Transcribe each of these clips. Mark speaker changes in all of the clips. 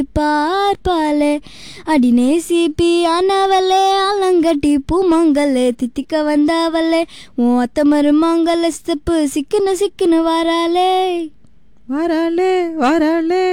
Speaker 1: பார்ப்பாலே அடினே CP ஆனவளே ஆலங்கட்டி பூமங்கலே தித்திக்க வந்தாவளே உன் அத்த மருமங்கல ஸ்டெப்பு சிக்குன்னு சிக்குன்னு வாராளே
Speaker 2: வாராளே வாராளே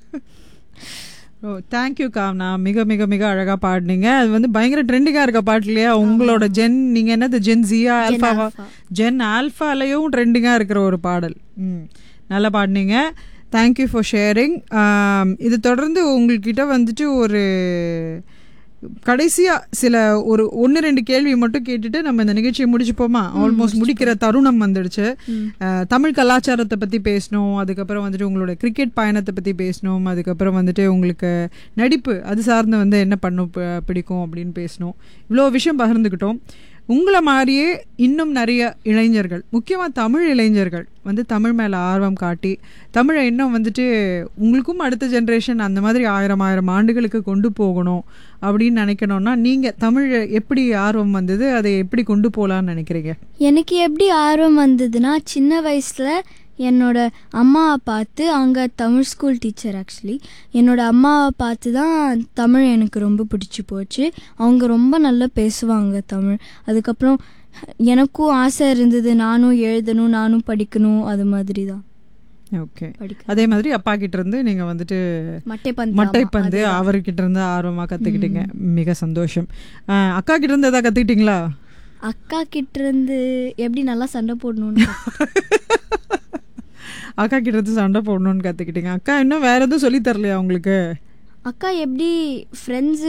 Speaker 2: ஓ தேங்க்யூ காம்னா மிக மிக மிக அழகாக பாடினீங்க அது வந்து பயங்கர ட்ரெண்டிங்காக இருக்க பாட்டு இல்லையா உங்களோட ஜென் நீங்கள் என்னது ஜென் ஜியா ஆல்ஃபாவா ஜென் ஆல்ஃபாலையும் ட்ரெண்டிங்காக இருக்கிற ஒரு பாடல் ம் நல்லா பாடினீங்க தேங்க்யூ ஃபார் ஷேரிங் இது தொடர்ந்து உங்கள்கிட்ட வந்துட்டு ஒரு கடைசியாக சில ஒரு ஒன்று ரெண்டு கேள்வி மட்டும் கேட்டுட்டு நம்ம இந்த நிகழ்ச்சியை முடிச்சுப்போமா ஆல்மோஸ்ட் முடிக்கிற தருணம் வந்துடுச்சு அஹ், தமிழ் கலாச்சாரத்தை பற்றி பேசணும் அதுக்கப்புறம் வந்துட்டு உங்களோட கிரிக்கெட் பயணத்தை பற்றி பேசணும் அதுக்கப்புறம் வந்துட்டு உங்களுக்கு நடிப்பு அது சார்ந்து வந்து என்ன பண்ண ப- பிடிக்கும் அப்படின்னு பேசணும் இவ்வளோ விஷயம் பகிர்ந்துக்கிட்டோம் உங்களை மாதிரியே இன்னும் நிறைய இளைஞர்கள் முக்கியமாக தமிழ் இளைஞர்கள் வந்து தமிழ் மேலே ஆர்வம் காட்டி தமிழை இன்னும் வந்துட்டு உங்களுக்கும் அடுத்த ஜென்ரேஷன் அந்த மாதிரி ஆயிரம் ஆயிரம் ஆண்டுகளுக்கு கொண்டு போகணும் அப்படின்னு நினைக்கணும்னா நீங்கள் தமிழ் எப்படி ஆர்வம் வந்தது அதை எப்படி கொண்டு போகலான்னு நினைக்கிறீங்க
Speaker 1: எனக்கு எப்படி ஆர்வம் வந்ததுன்னா சின்ன வயசில் என்னோட அம்மாவை பார்த்து அங்கே தமிழ் ஸ்கூல் டீச்சர் ஆக்சுவலி என்னோட அம்மாவை பார்த்து தான் தமிழ் எனக்கு ரொம்ப பிடிச்சி போச்சு அவங்க ரொம்ப நல்லா பேசுவாங்க தமிழ் அதுக்கப்புறம் எனக்கும் ஆசை இருந்தது நானும் எழுதணும் நானும் படிக்கணும் அது மாதிரி தான்
Speaker 2: ஓகே
Speaker 1: படிக்க
Speaker 2: அதே மாதிரி அப்பா கிட்ட இருந்து நீங்க வந்துட்டு
Speaker 1: மட்டைப்பந்து
Speaker 2: மட்டைப்பந்து அவர்கிட்ட இருந்து ஆர்வமா கத்துக்கிட்டீங்க மிக சந்தோஷம் அஹ், அக்கா கிட்ட இருந்து ஏதாவது கத்துக்கிட்டீங்களா
Speaker 1: அக்கா கிட்ட இருந்து எப்படி நல்லா சண்டை போடணும்னு
Speaker 2: அக்கா கிட்ட இருந்து சண்டை போடணும்னு கத்துக்கிட்டீங்க அக்கா இன்னும் வேற எதுவும் சொல்லி தரலையா உங்களுக்கு
Speaker 1: அக்கா எப்படி ஃப்ரெண்ட்ஸு